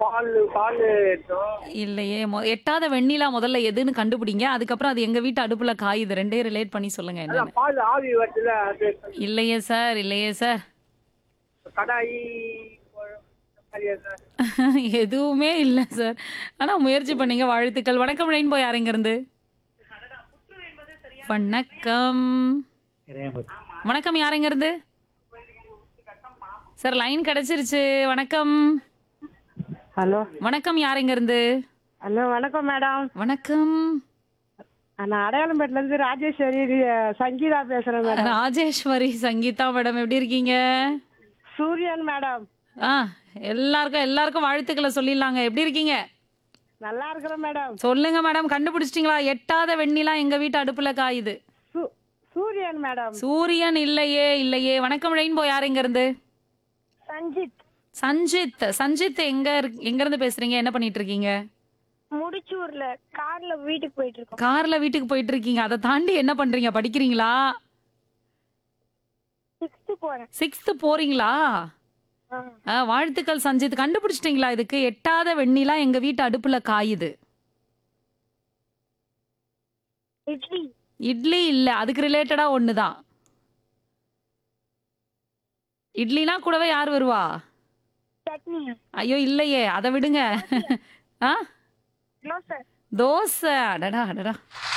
பால் பால் எடுத்தோம் இல்லையே மொ- எட்டாத வெண்ணிலா முதல்ல எதுன்னு கண்டுபிடிங்க அதுக்கப்புறம் அது எங்க வீட்டு அடுப்புல காயுது ரெண்டே ரிலேட் பண்ணி சொல்லுங்க அதான் என்னன்னு பால் ஆவி வருதுல அது இல்லையே சார் இல்லையே சார் கடாயி இந்த மாதிரியா சார் எதுவுமே இல்லை சார் ஆனா முயற்சி பண்ணீங்க வாழ்த்துக்கள் வணக்கம் ரெயின்போ யாருங்க இருந்து வணக்கம் வணக்கம் யாருங்க இருந்து சார் லைன் கிடைச்சிருச்சு வணக்கம் ஹலோ வணக்கம் யாருங்க இருந்து ஹலோ வணக்கம் மேடம் வணக்கம் நான் அடையாளம்பேட்டில இருந்து ராஜேஸ்வரி ரி- சங்கீதா பேசுறேன் மேடம் ராஜேஸ்வரி சங்கீதா மேடம் எப்படி இருக்கீங்க சூரியன் மேடம் ஆ எல்லாருக்கும் எல்லாருக்கும் வாழ்த்துக்களை சொல்லிடலாங்க எப்படி இருக்கீங்க நல்லா இருக்கிறேன் மேடம் சொல்லுங்க மேடம் கண்டுபிடிச்சிட்டீங்களா எட்டாத வெண்ணிலா எங்க வீட்டு அடுப்புல காயுது சூ- சூரியன் மேடம் சூரியன் இல்லையே இல்லையே வணக்கம் ரெயின்போ யார் எங்க இருந்து சஞ்சித் சஞ்சித் சஞ்சித் எங்க இருக்- எங்க இருந்து பேசுறீங்க என்ன பண்ணிட்டு இருக்கீங்க முடிச்சூர்ல கார்ல வீட்டுக்கு போயிட்டு இருக்கோம் கார்ல வீட்டுக்கு போயிட்டு இருக்கீங்க அதை தாண்டி என்ன பண்றீங்க படிக்கிறீங்களா சிக்ஸ்த் போறேன் சிக்ஸ்த் போறீங்களா ஆ. ஆ, வாழ்த்துக்கள் சஞ்சித் கண்டுபிடிச்சிட்டீங்களா இதுக்கு எட்டாத வெண்ணிலா எங்க வீட்டு அடுப்புல காயுது இட்லி இட்லி இல்ல அதுக்கு ரிலேட்டடா ஒண்ணுதான் இட்லினா கூடவே யார் வருவா சட்னி ஐயோ இல்லையே அதை விடுங்க ஆ தோசை தோசை அடடா அடடா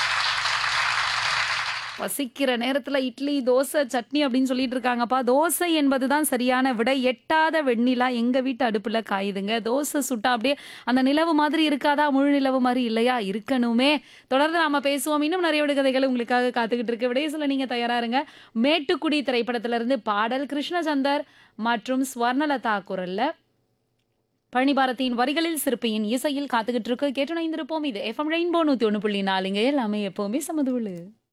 பசிக்கிற நேரத்துல இட்லி தோசை சட்னி அப்படின்னு சொல்லிட்டு இருக்காங்கப்பா தோசை என்பதுதான் சரியான விடை எட்டாத வெண்ணிலா எங்க வீட்டு அடுப்புல காயுதுங்க தோசை சுட்டா அப்படியே அந்த நிலவு மாதிரி இருக்காதா முழு நிலவு மாதிரி இல்லையா இருக்கணுமே தொடர்ந்து நாம பேசுவோம் இன்னும் நிறைய விடுகதைகள் உங்களுக்காக காத்துக்கிட்டு இருக்கு விடைய சொல்ல நீங்க தயாரா இருங்க மேட்டுக்குடி திரைப்படத்துல இருந்து பாடல் கிருஷ்ணசந்தர் மற்றும் ஸ்வர்ணலதா குரல்ல பழனிபாரதியின் வரிகளில் சிற்பியின் இசையில் காத்துக்கிட்டு இருக்கு கேட்டு இணைந்திருப்போம் இது எஃப்எம் ரெயின்போ நூத்தி ஒன்று புள்ளி நாலுங்க எல்லாமே எப்பவுமே சமதுள்ளு